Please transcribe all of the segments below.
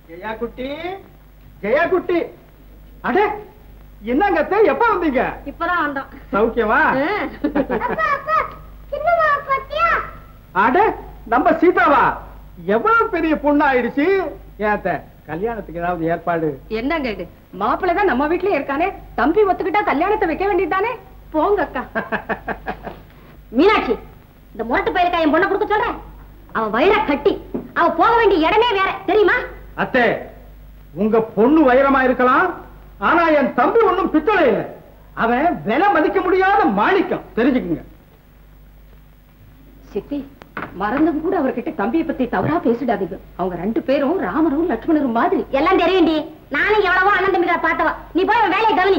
ஜெயா குட்டி ஜெயா குட்டி அடே என்னங்க அத்தை, எப்ப வந்தீங்க இப்பதான் வந்தோம் சௌக்கியமா அப்பா, அப்பா, சின்னம்மா பாத்தியா? அட நம்ம சீதாவா எவ்வளவு பெரிய பொண்ணு ஆயிடுச்சு ஏன் அத்தை, கல்யாணத்துக்கு ஏதாவது ஏற்பாடு என்னங்க இது மாப்பிள்ளை தான் நம்ம வீட்லயே இருக்கானே தம்பி ஒத்துக்கிட்டா கல்யாணத்தை வைக்க வேண்டியதானே போங்க அக்கா மீனாட்சி இந்த முரட்டு பயிருக்கா என் பொண்ணை கொடுக்க சொல்றேன் அவன் வயிற கட்டி அவ போக வேண்டிய இடமே வேற தெரியுமா அத்தை உங்க பொண்ணு வைரமா இருக்கலாம் ஆனா என் தம்பி ஒண்ணும் பித்தளை இல்லை அவன் விலை மதிக்க முடியாத மாணிக்கம் தெரிஞ்சுக்குங்க சித்தி மறந்தும் கூட அவர்கிட்ட தம்பியை பத்தி தவறா பேசிடாதீங்க அவங்க ரெண்டு பேரும் ராமரும் லட்சுமணரும் மாதிரி எல்லாம் தெரியும்டி நானும் எவ்வளவோ அண்ணன் தம்பிகளை பார்த்தவ நீ போய் உன் வேலையை கவனி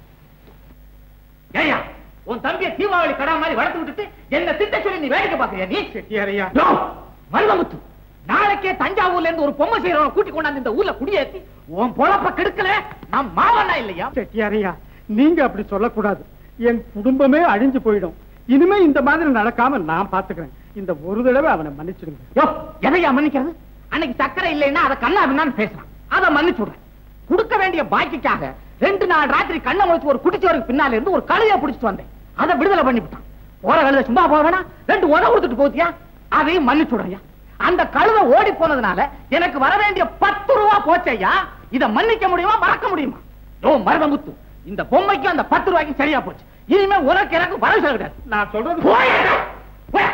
ஏயா உன் தம்பியை தீபாவளி கடா மாதிரி வளர்த்து விட்டுட்டு என்ன திட்ட சொல்லி நீ வேடிக்கை பாக்குறியா நீ செட்டியாரையா யோ, மருதமுத்து நாளைக்கே தஞ்சாவூர்ல இருந்து ஒரு பொம்மை செய்யறவன் கூட்டி கொண்டாந்து இந்த ஊர்ல குடியேத்தி உன் பொழப்ப கெடுக்கல நான் மாவனா இல்லையா செட்டியாரையா நீங்க அப்படி சொல்லக்கூடாது என் குடும்பமே அழிஞ்சு போயிடும் இனிமே இந்த மாதிரி நடக்காம நான் பாத்துக்கிறேன் இந்த ஒரு தடவை அவனை மன்னிச்சிடுங்க யோ எதையா மன்னிக்கிறது அன்னைக்கு சக்கரை இல்லைன்னா அதை கண்ணா பின்னான்னு பேசலாம் அதை மன்னிச்சு விடுறேன் கொடுக்க வேண்டிய பாக்கிக்காக ரெண்டு நாள் ராத்திரி கண்ணை முழிச்சு ஒரு குடிச்சவருக்கு பின்னால இருந்து ஒரு கழுதைய பிடிச்சிட்டு வந்தேன் அதை விடுதலை பண்ணி விட்டான் போற கழுதை சும்மா போக வேணாம் ரெண்டு உத கொடுத்துட்டு போத்தியா அதையும் மன்னிச்சு விடுறியா அந்த கழுதை ஓடி போனதுனால எனக்கு வர வேண்டிய பத்து ரூபா போச்சையா இதை மன்னிக்க முடியுமா மறக்க முடியுமா யோ மருதமுத்து இந்த பொம்மைக்கு அந்த பத்து ரூபாய்க்கு சரியா போச்சு இனிமே உனக்கு எனக்கு வரவு செலவு கிடையாது நான் சொல்றது போயா போயா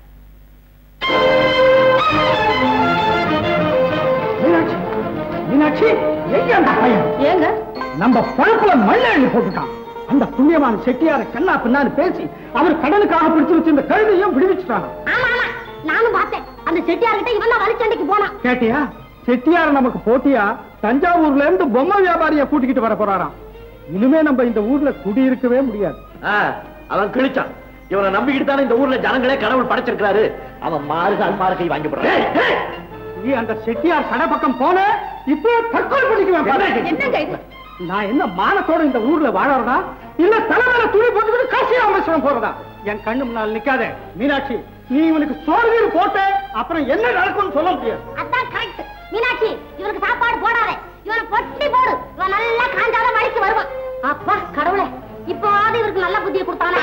மீனாட்சி மீனாட்சி எங்க அந்த பையன் ஏங்க நம்ம பழப்புல மண்ணை அள்ளி போட்டுட்டான் அந்த புண்ணியமான செட்டியார கண்ணா பின்னான்னு பேசி அவர் கடனுக்காக பிடிச்சு வச்சிருந்த கழுதையும் விடுவிச்சுட்டாங்க ஆமா ஆமா நானும் பார்த்தேன் அந்த செட்டியார்கிட்ட இவன் தான் வலிச்சண்டைக்கு போனான் கேட்டியா செட்டியார் நமக்கு போட்டியா தஞ்சாவூர்ல இருந்து பொம்மை வியாபாரிய கூட்டிக்கிட்டு வர போறாராம் இனிமே நம்ம இந்த ஊர்ல குடியிருக்கவே முடியாது அவன் கிழிச்சான் இவனை நம்பிக்கிட்டு தானே இந்த ஊர்ல ஜனங்களே கடவுள் படைச்சிருக்காரு அவன் மாறுகால் மாறுகை வாங்கி போடுறான் நீ அந்த செட்டியார் கடை பக்கம் போன இப்போ தற்கொலை பண்ணிக்குவேன் பாரு. என்னங்க இது நான் என்ன மானத்தோட இந்த ஊர்ல வாழறதா இல்ல தலைமையில துணி போட்டுக்கிட்டு காசி ராமேஸ்வரம் போறதா என் கண்ணு முன்னால் நிக்காத மீனாட்சி நீ இவனுக்கு சோறு கீறு போட்ட அப்புறம் என்ன நடக்கும்னு சொல்ல முடியாது அதான் கரெக்ட் மீனாட்சி இவனுக்கு சாப்பாடு போடாத இவனை பொட்டி போடு இவன் நல்லா காஞ்சாலும் வழிக்கு வருவான் அப்பா கடவுளே இப்போவாது இவருக்கு நல்ல புத்தியை கொடுத்தானே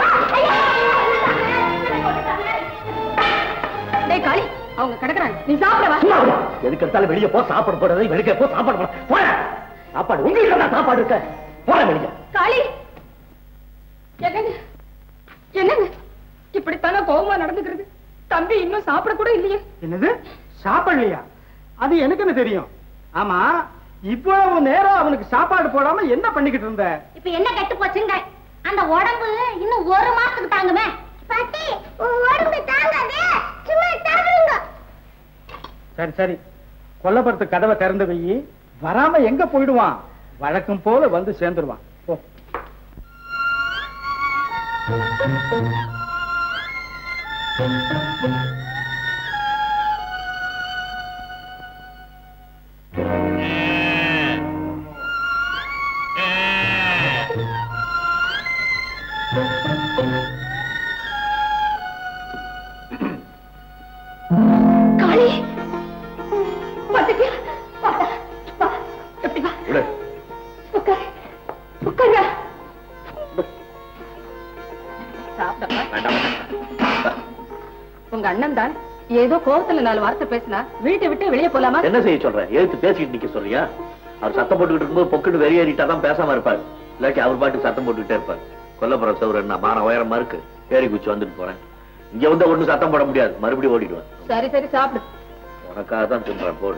டேய் காளி அவங்க கிடக்குறாங்க நீ சாப்பிடவா எதுக்கு எடுத்தாலும் வெளியே போ சாப்பாடு போடுறது வெளியே போ சாப்பாடு போட போட சாப்பாடு உங்களுக்கு என்ன சாப்பாடு இருக்க போட வெளியே காளி என்னங்க என்னங்க இப்படித்தானே கோபமா நடந்துக்கிறது தம்பி இன்னும் சாப்பிட கூட இல்லையே என்னது சாப்பிடலையா அது எனக்கு என்ன தெரியும் ஆமா இவ்வளவு நேரம் அவனுக்கு சாப்பாடு போடாம என்ன பண்ணிக்கிட்டு இருந்த இப்ப என்ன கெட்டு போச்சுங்க அந்த உடம்பு இன்னும் ஒரு மாசத்துக்கு தாங்குமே பாட்டி உடம்பு தாங்காதே சும்மா சாப்பிடுங்க சரி சரி கொல்லப்புறத்து கதவை திறந்து வை வராம எங்க போயிடுவான் வழக்கம் போல வந்து சேர்ந்துருவான் போ காளி பாத்துக்கியா பாத்தா வா எப்படி வா உட்காரு உட்காரு சாப்பிடப்பா உங்க அண்ணன் தான் ஏதோ கோவத்துல நாலு வார்த்தை பேசினா வீட்டை விட்டு வெளியே போலாமா என்ன செய்ய சொல்ற எழுத்து பேசிக்கிட்டு நிக்க சொல்றியா அவர் சத்தம் போட்டுக்கிட்டு இருக்கும்போது பொக்குன்னு வெளியேறிட்டா தான் பேசாம இருப்பார் இல்லாட்டி அவர் பாட்டுக்கு சத்தம் போட்டுக்கிட்டே இருப்பார் கொல்லப்புறம் சவுர் என்ன மான உயரமா இருக்கு ஏறி குச்சி வந்துட்டு போறேன் இங்க வந்து ஒண்ணும் சத்தம் போட முடியாது மறுபடியும் ஓடிடுவேன் சரி சரி சாப்பிடு உனக்காக தான் சொல்றேன் போடு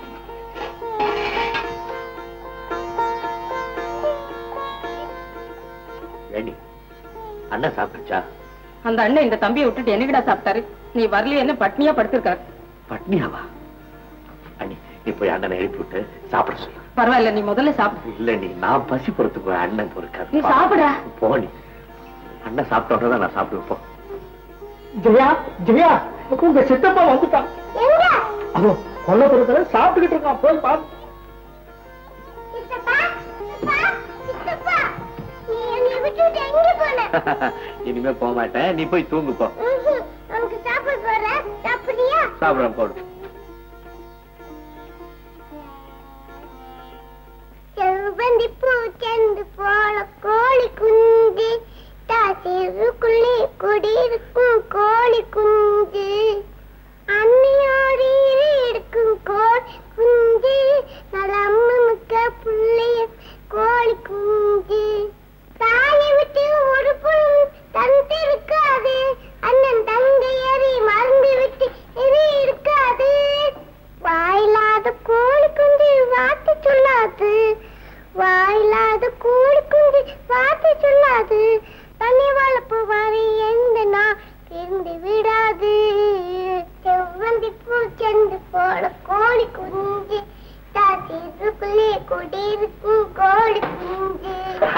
ஏண்டி அண்ணன் சாப்பிட்டுச்சா அந்த அண்ணன் இந்த தம்பியை விட்டுட்டு என்னகிடா சாப்பிட்டாரு நீ வரலையே என்ன பட்னியா படுத்திருக்காரு பட்னியாவா அண்ணி நீ போய் அண்ணனை எழுப்பி விட்டு சாப்பிட சொல்லு பரவாயில்ல நீ முதல்ல சாப்பிடு இல்ல நீ நான் பசி பொறுத்துக்கு அண்ணன் பொறுக்காது நீ சாப்பிடா. போ நீ அண்ணன் சாப்பிட்ட தான் நான் சாப்பிடுவேன் போ ஜெயா ஜெயா உங்க சித்தப்பா வந்துட்டான் அதோ கொல்லப்புறத்துல சாப்பிட்டுக்கிட்டு இருக்கான் போய் பாரு சித்தப்பா சித்தப்பா சித்தப்பா நீ என்னை விட்டுட்டு எங்க போன இனிமே போக மாட்டேன் நீ போய் தூங்கு போ உனக்கு சாப்பிட போற சாப்பிடுறியா சாப்பிடுறேன் போடு செவ்வந்தி பூ செண்டு போல கோழி குஞ்சு தாசிருக்குள்ளே குடியிருக்கும் கோழி குஞ்சு அன்னையோடு இருக்கும் கோழி குஞ்சு நல்ல அம்மனுக்க புள்ளைய கோழி குஞ்சு தாயை விட்டு ஒரு பொருள் தந்திருக்காது அண்ணன் தங்கையறி மறந்து விட்டு எரி இருக்காது வாயில்லாத கோழி குஞ்சு வார்த்தை சொல்லாது வாயில்லாத கோழி குஞ்சு வார்த்தை சொல்லாது தண்ணி வளர்ப்பு வரை எந்த நான் திருந்து விடாது செவ்வந்தி பூ செண்டு போல கோழி குஞ்சு தாத்திருக்குள்ளே குடியிருக்கும் கோழி குஞ்சு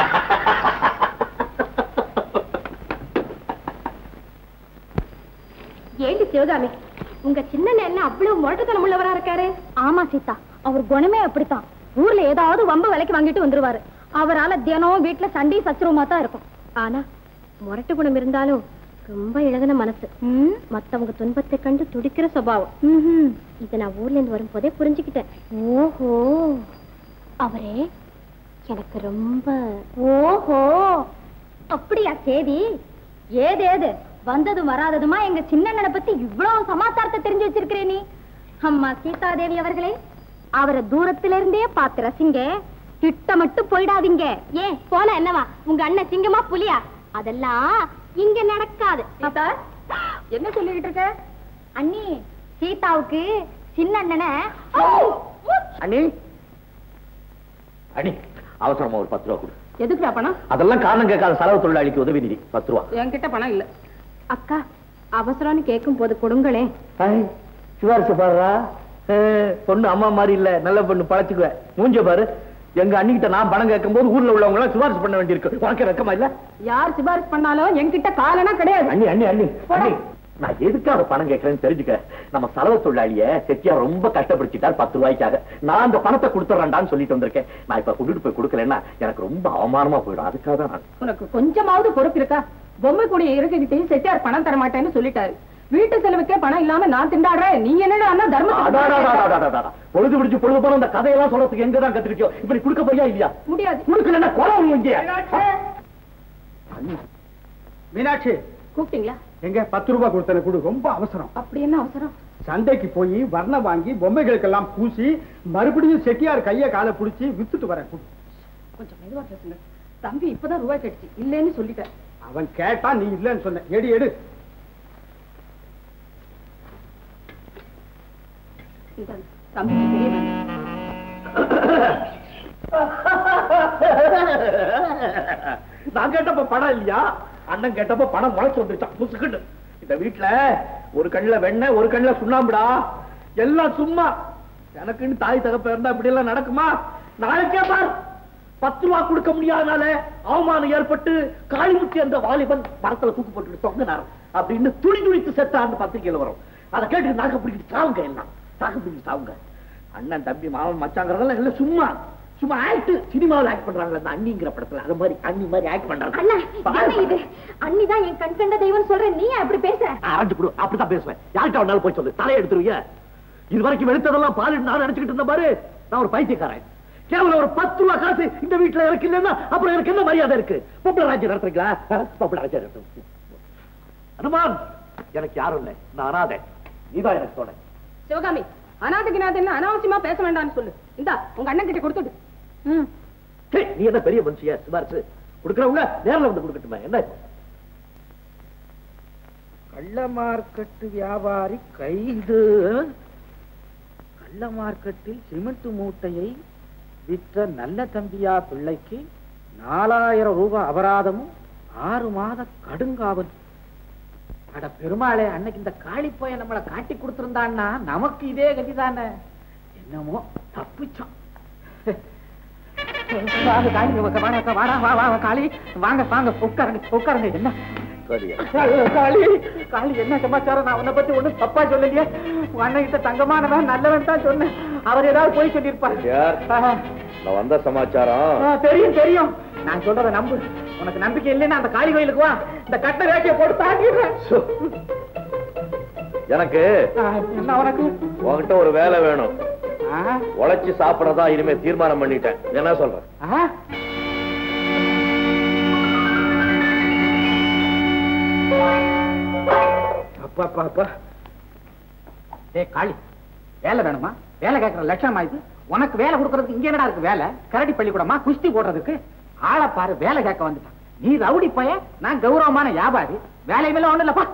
ஏண்டி சிவகாமி உங்க சின்ன என்ன அவ்வளவு முரட்டுத்தனம் உள்ளவரா இருக்காரு ஆமா சீதா அவர் குணமே அப்படித்தான் ஊர்ல ஏதாவது வம்பு விலைக்கு வாங்கிட்டு வந்துருவாரு அவரால தினம் வீட்டுல சண்டை சச்சுரமா தான் இருக்கும் ஆனா முரட்டு குணம் இருந்தாலும் ரொம்ப இழகுன மனசு மத்தவங்க துன்பத்தை கண்டு துடிக்கிற சுபாவம் இத நான் ஊர்ல இருந்து வரும்போதே புரிஞ்சுக்கிட்டேன் ஓஹோ அவரே எனக்கு ரொம்ப ஓஹோ அப்படியா சேதி ஏது ஏது வந்ததும் வராததுமா எங்க சின்னண்ணனை பத்தி இவ்வளவு சமாச்சாரத்தை தெரிஞ்சு வச்சிருக்கிறே நீ அம்மா சீதாதேவி அவர்களே அவரை தூரத்துல இருந்தே பார்த்து ரசிங்க கிட்ட மட்டும் போயிடாதீங்க ஏன் போன என்னவா உங்க அண்ணன் சிங்கமா புலியா அதெல்லாம் இங்க நடக்காது சீதா என்ன சொல்லிக்கிட்டு இருக்க அண்ணி சீதாவுக்கு சின்ன அண்ணனை அண்ணி அண்ணி அவசரமா ஒரு பத்து ரூபா கொடு எதுக்குடா பணம் அதெல்லாம் காரணம் கேட்காத செலவு தொழிலாளிக்கு உதவி நிதி பத்து ரூபா என்கிட்ட பணம் இல்ல அக்கா அவசரம்னு கேட்கும் போது கொடுங்களே ஹாய், சிவாரிசு பாருடா ஏ, பொண்ணு அம்மா மாதிரி இல்ல நல்ல பொண்ணு பழச்சுக்குவேன் மூஞ்ச பாரு எங்க அண்ணிக்கிட்ட நான் பணம் கேட்கும் போது ஊர்ல உள்ளவங்க எல்லாம் சிபாரிசு பண்ண வேண்டியிருக்கு உனக்கு வெக்கமா இல்ல யார் சிபாரிசு பண்ணாலும் என்கிட்ட காலனா கிடையாது அண்ணி அண்ணி அண்ணி அண்ணி நான் எதுக்காக பணம் கேட்கறேன்னு தெரிஞ்சுக்க நம்ம செலவு தொழிலாளிய செட்டியா ரொம்ப கஷ்டப்படுத்திட்டார் பத்து ரூபாய்க்காக நான் அந்த பணத்தை கொடுத்துறேன்டான்னு சொல்லிட்டு வந்திருக்கேன் நான் இப்ப கொண்டுட்டு போய் கொடுக்கலன்னா எனக்கு ரொம்ப அவமானமா போயிடும் அதுக்காக தான் நான் உனக்கு கொஞ்சமாவது பொறுப்பு இருக்கா பொம்மை கூடிய இருக்கிட்டே செட்டியார் பணம் தர மாட்டேன்னு சொல்லிட்டாரு வீட்டு செலவுக்கே பணம் இல்லாம நான் திண்டாடுறேன் நீ என்னடா அண்ணா தர்ம அடாடாடாடாடாடா. பொழுது பிடிச்சு பொழுது போன இந்த கதையெல்லாம் சொல்றதுக்கு எங்க தான் கத்துக்கிட்டியோ இப்ப நீ கொடுக்க போறியா இல்லையா முடியாது கொடுக்கலன்னா கொலை இங்க மீனாட்சி கூப்பிட்டீங்களா எங்க பத்து ரூபாய் கொடுத்தன கொடு ரொம்ப அவசரம் அப்படி என்ன அவசரம் சந்தைக்கு போய் வர்ணம் வாங்கி பொம்மைகளுக்கெல்லாம் பூசி மறுபடியும் செட்டியார் கைய காலை புடிச்சு வித்துட்டு வரேன் கொடு. கொஞ்சம் மெதுவா பேசுங்க தம்பி இப்பதான் ரூபாய் கட்டுச்சு இல்லைன்னு சொல்லிட்டேன் அவன் கேட்டா நீ இல்லைன்னு சொன்ன எடு எடு இந்தாங்க, தம்பிக்கு தெரிய வேண்டாம் நான் கேட்டப்ப பணம் இல்லையா அண்ணன் கேட்டப்ப பணம் முளைச்சு வந்துருச்சான் முசுக்குன்னு இந்த வீட்டுல ஒரு கண்ணுல வெண்ணெய் ஒரு கண்ணுல சுண்ணாம்புடா எல்லாம் சும்மா எனக்குன்னு தாய் தகப்ப இருந்தா இப்படி எல்லாம் நடக்குமா நாளைக்கே பார் பத்து ரூபா கொடுக்க முடியாதனால அவமானம் ஏற்பட்டு காளிமுத்தி அந்த வாலிபன் மரத்துல தூக்கு போட்டு தொங்கினார் அப்படின்னு துணி துணித்து செத்தான்னு பத்திரிக்கையில வரும் அதை கேட்டு நாக்க பிடிக்கிட்டு சாவுங்க எல்லாம் நாக்க பிடிக்கிட்டு சாவுங்க அண்ணன் தம்பி மாமன் மச்சாங்கிறதெல்லாம் எல்லாம் சும்மா சும்மா ஆக்ட் சினிமாவில் ஆக்ட் பண்றாங்க அந்த அண்ணிங்கிற படத்துல அது மாதிரி அண்ணி மாதிரி ஆக்ட் அண்ணா பண்றாங்க என்ன இது அண்ணிதான் என் கண் கண்ட தெய்வம் சொல்றேன் நீ அப்படி பேசுற ஆரஞ்சு கொடு அப்படிதான் பேசுவேன் யார்கிட்ட வேணாலும் போய் சொல்லு தலையை எடுத்துருவீங்க இது வரைக்கும் எடுத்ததெல்லாம் பால் நான் நினைச்சுக்கிட்டு இருந்த பாரு நான் ஒரு பைத்தியக்காரன் கேவலம் ஒரு பத்து ரூபா காசு இந்த வீட்டுல எனக்கு இல்லைன்னா அப்புறம் எனக்கு என்ன மரியாதை இருக்கு பொம்பளை ராஜ்யம் நடத்துறீங்களா ஆ? பொம்பளை ராஜ்யம் நடத்து அனுமான் எனக்கு யாரும் இல்லை நான் அனாதை நீதான் எனக்கு தோணை சிவகாமி அனாதைக்கு நாதன் அனாவசியமா பேச வேண்டாம்னு சொல்லு இந்தா உங்க அண்ணன் கிட்ட கொடுத்துடு ம் சரி, நீ என்ன பெரிய மனுஷியா சிபாரிசு கொடுக்கறவங்க நேர்ல வந்து கொடுக்கட்டுமே என்ன இப்போ? கள்ள மார்க்கெட்டு வியாபாரி கைது கள்ள மார்க்கெட்டில் சிமெண்ட் மூட்டையை விற்ற நல்ல தம்பியா பிள்ளைக்கு நாலாயிரம் ரூபாய் அபராதமும் ஆறு மாத கடுங்காவல் அட பெருமாளே அன்னைக்கு இந்த காளிப்போய நம்மளை காட்டி கொடுத்திருந்தான்னா நமக்கு இதே கதிதானே என்னமோ தப்பிச்சோம் வாங்க காளி வாங்க, வாங்க, வாடா, வா வா வா, காளி வாங்க வாங்க உட்காருங்க உட்காருங்க என்ன சரியா காளி காளி என்ன சமாச்சாரம் நான் உன்னை பத்தி ஒண்ணும் தப்பா சொல்லலையே உன் அண்ணன் கிட்ட தங்கமானவன் நல்லவன் தான் சொன்னேன் அவர் ஏதாவது போய் சொல்லியிருப்பாரு யார்? ஆஹா. நான் வந்த சமாச்சாரம் ஆ, தெரியும் தெரியும் நான் சொல்றத நம்பு உனக்கு நம்பிக்கை இல்லைன்னா அந்த காளி கோயிலுக்கு வா இந்த கட்ட ரேக்கையை போட்டு தாக்கிடுறேன் சு. எனக்கு ஆ, என்ன உனக்கு உன்கிட்ட ஒரு வேலை வேணும் ஆ? உழைச்சு சாப்பிடறதா இனிமே தீர்மானம் பண்ணிட்டேன் என்ன சொல்றேன் ஆ? அப்பா அப்பா அப்பா டேய் காளி வேலை வேணுமா வேலை கேட்கற லட்சணமா இது உனக்கு வேலை கொடுக்கறதுக்கு இங்க என்னடா இருக்கு வேலை கரடி பள்ளிக்கூடமா குஸ்தி போடுறதுக்கு ஆளை பாரு வேலை கேட்க வந்துட்டான் நீ ரவுடி பைய நான் கௌரவமான வியாபாரி வேலை மேல ஒண்ணு இல்லப்பா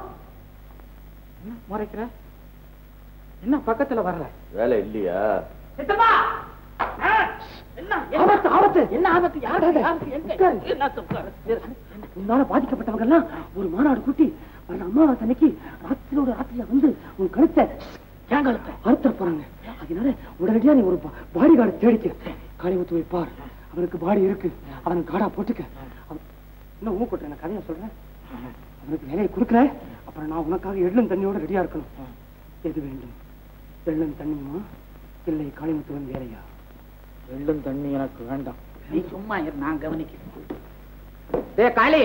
என்ன முறைக்கிற என்ன பக்கத்துல வரல வேலை இல்லையா சித்தப்பா ஆ, என்ன ஆபத்து ஆபத்து என்ன ஆபத்து யாரு யாருக்கு எங்க என்ன உட்காரு. உன்னால பாதிக்கப்பட்டவங்க எல்லாம் ஒரு மாநாடு கூட்டி வர அமாவாசை அன்னைக்கு ராத்திரியோட ராத்திரியா வந்து உன் கழுத்தை ஏன் கழுத்தை அறுத்துற போறாங்க அதனால உடனடியா நீ ஒரு பாடி கார்டு தேடிக்க காளி ஊத்து வைப்பார் அவனுக்கு பாடி இருக்கு அவனுக்கு காடா போட்டுக்க அவன்- இன்னும் ஊ கொட்டுறேன் நான் கதையை சொல்றேன் அவனுக்கு வேலையை கொடுக்குறேன் அப்புறம் நான் உனக்காக எள்ளும் தண்ணியோட ரெடியா இருக்கணும் எது வேண்டும் எள்ளும் தண்ணியுமா இல்லை காளிமுத்துவன் வேலையா வெள்ளும் தண்ணி எனக்கு வேண்டாம் நீ சும்மா இரு நான் கவனிக்கிறேன் டேய் காளி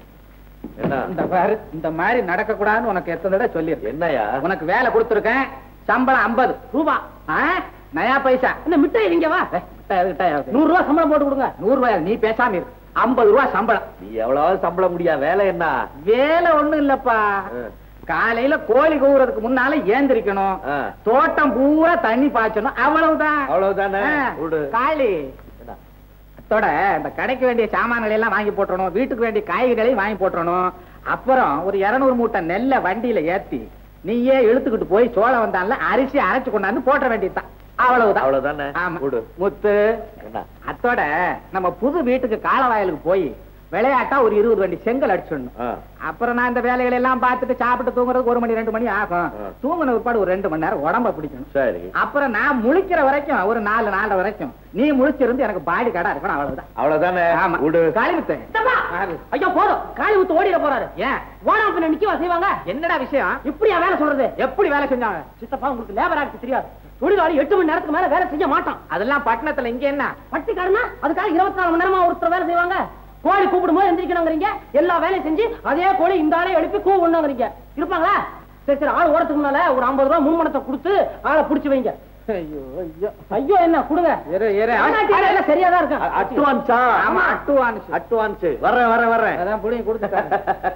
என்ன இந்த பாரு இந்த மாதிரி நடக்க கூடாதுன்னு உனக்கு எத்தனை தடவை சொல்லிருக்கேன் என்னையா உனக்கு வேலை கொடுத்துருக்கேன் சம்பளம் ஐம்பது ரூபா ஆ? நயா பைசா என்ன மிட்டாய் இங்க வா ஏய், மிட்டாய் அது மிட்டாய் ஆகுது. நூறு ரூபா சம்பளம் போட்டு கொடுங்க நூறு ரூபாய் நீ பேசாம இரு ஐம்பது ரூபாய் சம்பளம் நீ எவ்வளவு சம்பளம் முடியா வேலை என்ன வேலை ஒண்ணும் இல்லப்பா ஆ. காலையில கோழி கூவுறதுக்கு முன்னால ஏந்திரிக்கணும் ஆ. தோட்டம் பூரா தண்ணி பாய்ச்சணும் அவ்வளவுதான் அவ்வளவுதானே? ஆ. விடு. காளி என்ன? அத்தோட இந்த கடைக்கு வேண்டிய சாமான்களை எல்லாம் வாங்கி போட்டுறணும் வீட்டுக்கு வேண்டிய காய்கறிகளையும் வாங்கி போட்டுறணும் அப்புறம் ஒரு இருநூறு மூட்டை நெல்லை வண்டியில ஏத்தி நீயே இழுத்துக்கிட்டு போய் சோளம் வந்தால அரிசி அரைச்சு கொண்டாந்து போட்ட வேண்டியதுதான் அவ்வளவுதான் அவ்வளவுதானே? ஆமா விடு. முத்து என்ன அத்தோட நம்ம புது வீட்டுக்கு காலவாயலுக்கு போய் விளையாட்டா ஒரு இருபது வண்டி செங்கல் அடிச்சிடணும் ஆ. அப்புறம் நான் இந்த வேலைகளை எல்லாம் பார்த்துட்டு சாப்பிட்டு தூங்குறதுக்கு ஒரு மணி ரெண்டு மணி ஆகும் ஆ. தூங்குன பிற்பாடு ஒரு ரெண்டு மணி நேரம் உடம்ப பிடிக்கணும் சரி அப்புறம் நான் முழிக்கிற வரைக்கும் ஒரு நாலு நாலு வரைக்கும் நீ முழிச்சிருந்து எனக்கு பாடி கடை இருக்கணும் அவ்வளவுதான் அவ்வளவுதானே ஆமா விடு காளிமுத்து யாரு? ஐயோ போதும் காளி ஊத்து ஓடிட போறாரு ஏன் ஓடாம பின்ன நிக்கவா செய்வாங்க என்னடா விஷயம் இப்படியா வேலை சொல்றது எப்படி வேலை செஞ்சாங்க சித்தப்பா உங்களுக்கு லேபர் ஆக்ட் தெரியாது தொழிலாளி எட்டு மணி நேரத்துக்கு மேல வேலை செய்ய மாட்டான் அதெல்லாம் பட்டணத்துல இங்க என்ன பட்டிக்காரனா அதுக்காக இருபத்தி நாலு மணி நேரமா ஒருத்தர் வேலை செய்வாங்க கோழி கூப்பிடும் போது எந்திரிக்கணுங்கிறீங்க எல்லா வேலையும் செஞ்சு அதே கோழி இந்த ஆளை எழுப்பி கூப்பிடணுங்கிறீங்க இருப்பாங்களா சரி சரி ஆள் ஓடத்துக்கு முன்னால ஒரு ஐம்பது ரூபா முன்மணத்தை கொடுத்து ஆளை புடிச்சு வைங்க ஐயோ ஐயோ ஐயோ என்ன கொடுங்க இரு இரு ஆனாட்டி எல்லாம் சரியாதான் இருக்கும் அட்வான்ஸா ஆமா அட்டுவான்ஸ் அட்வான்ஸ் வர்றேன் வர்றேன் வர்றேன் அதான் புடிங்க கொடுத்துட்டாங்க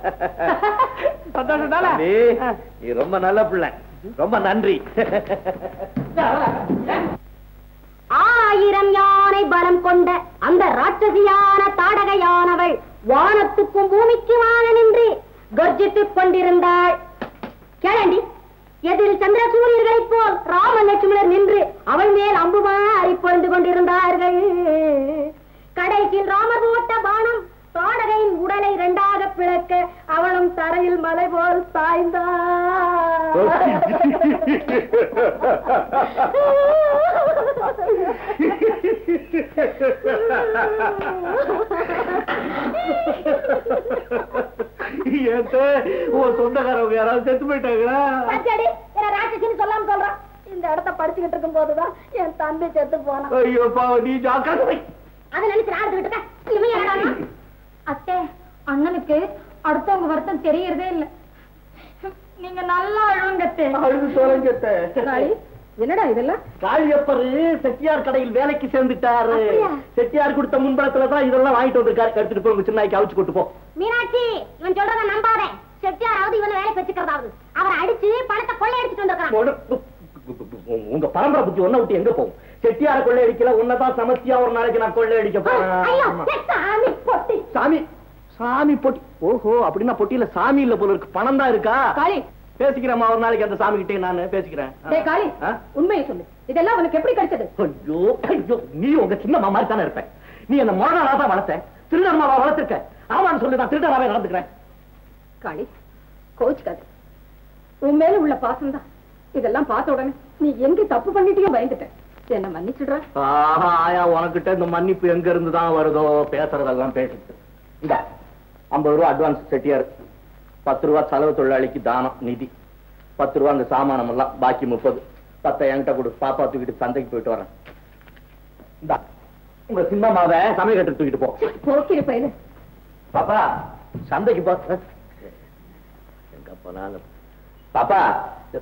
சந்தோஷம் தானே தம்பி, நீ ரொம்ப நல்ல பிள்ளை ரொம்ப நன்றி ஆயிரம் யானை பலம் கொண்ட அந்த ராட்சசியான தாடகையானவள் வானத்துக்கும் பூமிக்குமான நின்று கர்ஜித்துக் கொண்டிருந்தாள் கேளண்டி எதில் சந்திர சூரியர்களைப் போல் ராம லட்சுமணர் நின்று அவள் மேல் அம்புமாறி பொழிந்து கொண்டிருந்தார்கள் கடைசியில் ராமர் போட்ட பானம் தாடகையின் உடலை இரண்டாக பிளக்க அவளும் தரையில் மலை போல் ஏத்த உன் சொந்தக்காரவங்க யாராவது செத்து போயிட்டாங்களா பாத்தியாடி, என்ன ராட்சசின்னு சொல்லாம சொல்றான் இந்த இடத்த படிச்சுக்கிட்டு இருக்கும் போதுதான் என் தம்பி செத்து போனான் ஐயோ பாவம் நீ ஜாக்கிரதை அதை நினைச்சு ஆடுகிட்டு இருக்க இவன் என்னடா அத்தை அண்ணனுக்கு அடுத்தவங்க வருத்தம் தெரியறதே இல்ல நீங்க நல்லா அழுங்கத்தே அழுது தொலைங்கத்த என்னடா இதெல்லாம் காளியப்பரு செட்டியார் கடையில் வேலைக்கு சேர்ந்துட்டாரு அப்படியா? செட்டியார் கொடுத்த முன்பணத்துல தான் இதெல்லாம் வாங்கிட்டு வந்திருக்காரு எடுத்துட்டு போய் உங்க சின்னாய்க்கு அவிச்சு கொண்டு போ மீனாட்சி இவன் சொல்றத நம்பாதே செட்டியாராவது இவனை வேலை வச்சுக்கிறதாவது அவரை அடிச்சு பணத்தை கொள்ளை அடிச்சுட்டு வந்திருக்கான் உன- உங்க பரம்பரை புத்தி ஒன்ன விட்டு எங்க போகும் செட்டியார கொள்ளை அடிக்கல உன்னதான் சமஸ்தியா ஒரு நாளைக்கு நான் கொள்ளை அடிக்க ஐயோ போறேன் ஏ, சாமி பொட்டி சாமி சாமி பொட்டி ஓஹோ அப்படின்னா பொட்டியில சாமி இல்ல போல இருக்கு பணம் தான் இருக்கா காளி பேசிக்கிறேம்மா ஒரு நாளைக்கு அந்த சாமி கிட்டே நான் பேசிக்கிறேன் டேய் காளி ஆ? உண்மையை சொல்லு இதெல்லாம் உனக்கு எப்படி கிடைச்சது ஐயோ ஐயோ நீ உங்க சின்ன மாதிரி தானே இருப்ப நீ என்ன முரணாலா தான் வளர்த்த திருடனமாவா வளர்த்திருக்க ஆமான்னு சொல்லி நான் திருடனாவே நடந்துக்கிறேன் காளி கோச்சுக்காது உன் மேல உள்ள பாசம் தான் இதெல்லாம் பார்த்த உடனே நீ எங்க தப்பு பண்ணிட்டியோ பயந்துட்டேன் என்ன மன்னிச்சுடுற ஆஹா ஆயா உனக்கிட்ட இந்த மன்னிப்பு எங்க இருந்து தான் வருதோ பேசுறதெல்லாம் பேசிட்டு இந்த ஐம்பது ரூபா அட்வான்ஸ் செட்டியார் பத்து ரூபா செலவு தொழிலாளிக்கு தானம் நிதி பத்து ரூபா அந்த சாமானம் எல்லாம் பாக்கி முப்பது பத்தை என்கிட்ட கொடு பாப்பா தூக்கிட்டு சந்தைக்கு போயிட்டு வரேன் இந்தா உங்க சின்னம்மாவை சமையல் கட்டு தூக்கிட்டு போ போக்கிற பையனு பாப்பா சந்தைக்கு போ எங்க போனாலும் பாப்பா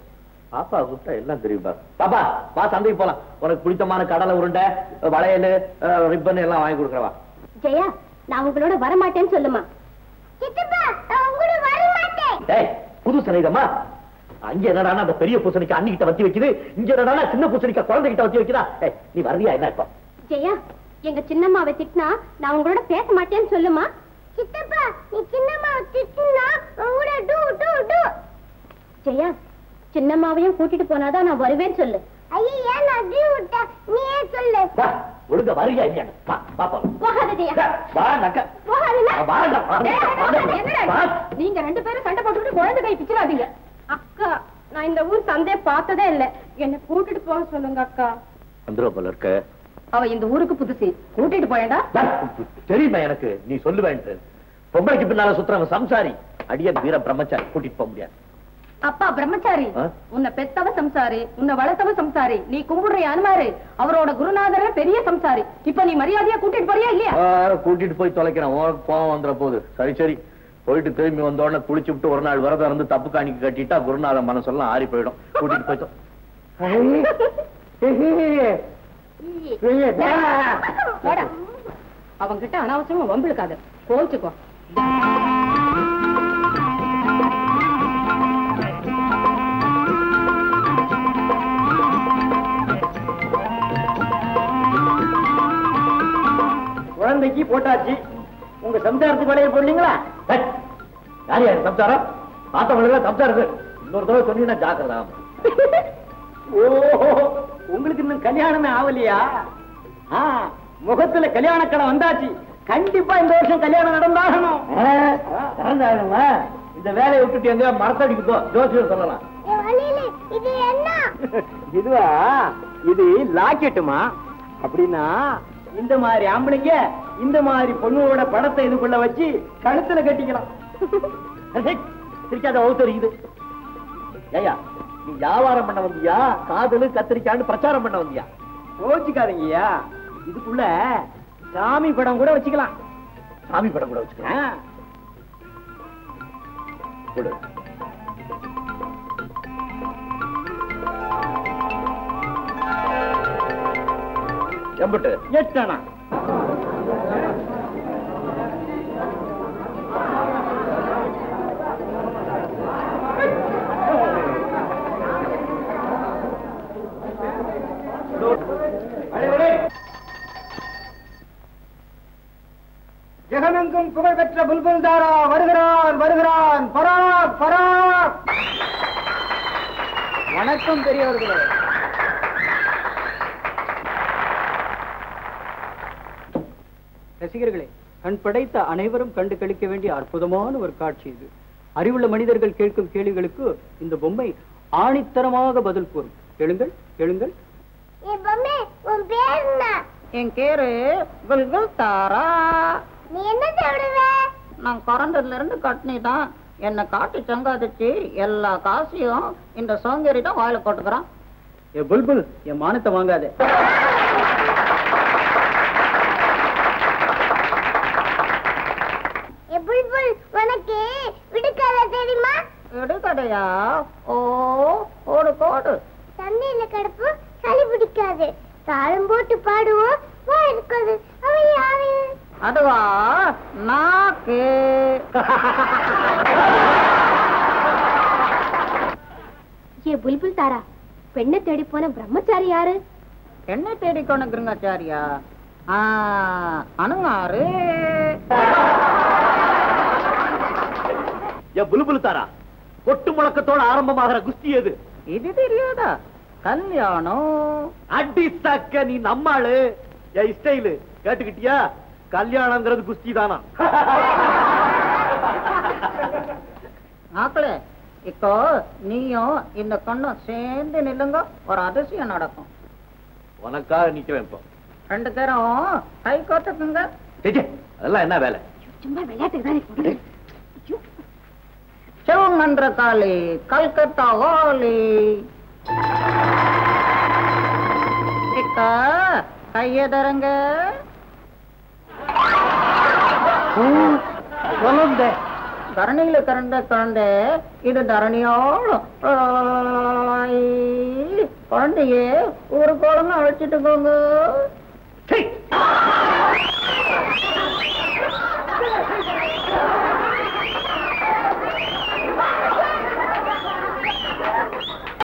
பாப்பா கூப்பிட்டா எல்லாம் தெரியும்பா பாப்பா வா சந்தைக்கு போலாம் உனக்கு பிடித்தமான கடலை உருண்டை வளையல் ரிப்பன் எல்லாம் வாங்கி கொடுக்குறவா ஜெயா நான் உங்களோட வரமாட்டேன்னு சொல்லுமா சித்தப்பா நான் உங்களோட வர மாட்டேன் டேய் புது சனைதம்மா அங்க என்னடானா அந்த பெரிய பூசணிக்கா அண்ணிக்கிட்ட வத்தி வைக்குது இங்க என்னடானா சின்ன பூசணிக்கா குழந்தைகிட்ட வத்தி வைக்கிறா ஏய் நீ வர்றியா என்ன இப்போ ஜெயா எங்க சின்னம்மாவை திட்டினா நான் உங்களோட பேச மாட்டேன்னு சொல்லுமா சித்தப்பா நீ சின்னம்மா திட்டுனா உங்களோட டூ டூ டூ ஜெயா சின்னம்மாவையும் கூட்டிட்டு போனாதான் நான் வருவேன்னு சொல்லு ஐயா நான் டூ விட்டா நீ ஏன் சொல்லு வா ஒழுங்கா வர்றியா இல்லையா வா பாப்பா போகாத ஜெயா வா நக்க போகாதீங்க. வா, வாடா, வாடா, டேய், வாடா, என்னடா வா. இது? நீங்க ரெண்டு பேரும் சண்டை போட்டுக்கிட்டு குழந்தை கை பிச்சிடாதீங்க அக்கா நான் இந்த ஊர் சந்தைய பார்த்ததே இல்ல என்ன கூட்டிட்டு போக சொல்லுங்க அக்கா வந்துருவ போல இருக்க அவ இந்த ஊருக்கு புதுசு கூட்டிட்டு போயடா தெரியுமா எனக்கு நீ சொல்லுவேன்ட்டு பொம்பளைக்கு பின்னால சுத்துறவன் சம்சாரி அடிய வீர பிரம்மச்சாரி கூட்டிட்டு போக முடியாது அப்பா பிரம்மச்சாரி ஆ? உன்னை பெத்தவ சம்சாரி உன்னை வளர்த்தவ சம்சாரி நீ கும்பிடுற அனுமாரு அவரோட குருநாதர பெரிய சம்சாரி இப்ப நீ மரியாதையா கூட்டிட்டு போறியா இல்லையா ஆ, கூட்டிட்டு போய் தொலைக்கிறேன் உனக்கு கோவம் வந்துட போகுது சரி சரி போயிட்டு திரும்பி வந்த உடனே குளிச்சு விட்டு ஒரு நாள் விரதம் இருந்து தப்பு காணிக்கு கட்டிட்டா குருநாத மனசெல்லாம் ஆறி போயிடும் கூட்டிட்டு போய் தொ- போடா அவன்கிட்ட அனாவசியமா வம்பிழுக்காத கோச்சுக்கோ குழந்தைக்கு போட்டாச்சு உங்க சம்சாரத்துக்கு வளையல் போடலீங்களா ஏய், யார் யார் சம்சாரம் பார்த்தவங்களுக்கு சம்சாரம் இருக்கு. இன்னொரு தடவை சொன்னீங்கன்னா ஜாக்கிரதா ஓ உங்களுக்கு இன்னும் கல்யாணமே ஆகலையா ஆ, முகத்துல கல்யாணக்கடை வந்தாச்சு கண்டிப்பா இந்த வருஷம் கல்யாணம் நடந்தாகணும் நடந்தாகணுமா இந்த வேலையை விட்டுட்டு எங்க மரத்தடிக்கு போ ஜோசியர் சொல்லலாம் என் வழியில இது என்ன இதுவா இது லாக்கெட்டுமா அப்படின்னா இந்த மாதிரி ஆம்பளைங்க இந்த மாதிரி பொண்ணுவோட படத்தை இதுக்குள்ள வச்சு கழுத்துல கட்டிக்கலாம் சிரிக்காத ஒவ்வொரு இது ஏயா நீ வியாபாரம் பண்ண வந்தியா காதலு கத்திரிக்கான்னு பிரச்சாரம் பண்ண வந்தியா கோச்சுக்காதீங்கய்யா இதுக்குள்ள சாமி படம் கூட வச்சுக்கலாம் சாமி படம் கூட வச்சுக்கலாம் ஆ, கொடு எம்பட்டு எட்டணா ஜெகமெங்கும் புகழ்பெற்ற புல்புல் தாரா வருகிறான் வருகிறான் பராக் பராக் வணக்கம் பெரியவர்களே ரசிகர்களே கண் படைத்த அனைவரும் கண்டு கழிக்க வேண்டிய அற்புதமான ஒரு காட்சி இது அறிவுள்ள மனிதர்கள் கேட்கும் கேள்விகளுக்கு இந்த பொம்மை ஆணித்தரமாக பதில் கூறும் கேளுங்கள் கேளுங்கள் என் பொம்மை உன் பேர் என்ன என் பேரு குல்குல் தாரா நீ என்ன சாப்பிடுவ நான் பிறந்ததுல இருந்து கட்னி தான் என்னை காட்டி சங்காதிச்சு எல்லா காசையும் இந்த சோங்கேறி தான் வாயில போட்டுக்கிறான் ஏ புல்புல் என் மானத்தை வாங்காதே என் புல்புல் உனக்கு விடுக்காத தெரியுமா எடுக்கடையா ஓ ஓடு கோடு சந்தையில கிடப்போம் சளி பிடிக்காது தாளம் போட்டு பாடுவோம் வா இருக்காது அவன் யாரு அதுவா நாக்கு ஏ புல்புல் தாரா பெண்ணை தேடி போன பிரம்மச்சாரி யாரு என்ன தேடி கொண்டுங்கிறங்காச்சாரியா அணுங்காரு என் புலுபுலு தாரா கொட்டு முழக்கத்தோட ஆரம்பமாகிற குஸ்தி எது இது தெரியாதா கல்யாணம் அடி சக்க நீ நம்மாளு என் ஸ்டைலு கேட்டுக்கிட்டியா கல்யாணங்கிறது குஸ்தி தானா ஆக்களே இப்போ நீயும் இந்த கண்ணும் சேர்ந்து நில்லுங்க ஒரு அதிசயம் நடக்கும் உனக்காக நிக்கிறேன் இப்போ ரெண்டு பேரும் கை கோத்துக்குங்க டேய், அதெல்லாம் என்ன வேலை சும்மா விளையாட்டுக்கு தானே சொல்றேன் சிவமன்ற காளி கல்கத்தா ஹோலி இக்க கைய தரங்க குழந்தை தரணியில பிறந்த குழந்தை இது தரணியோடும் குழந்தையே ஒரு குழந்தை அழைச்சிட்டு போங்க சீ!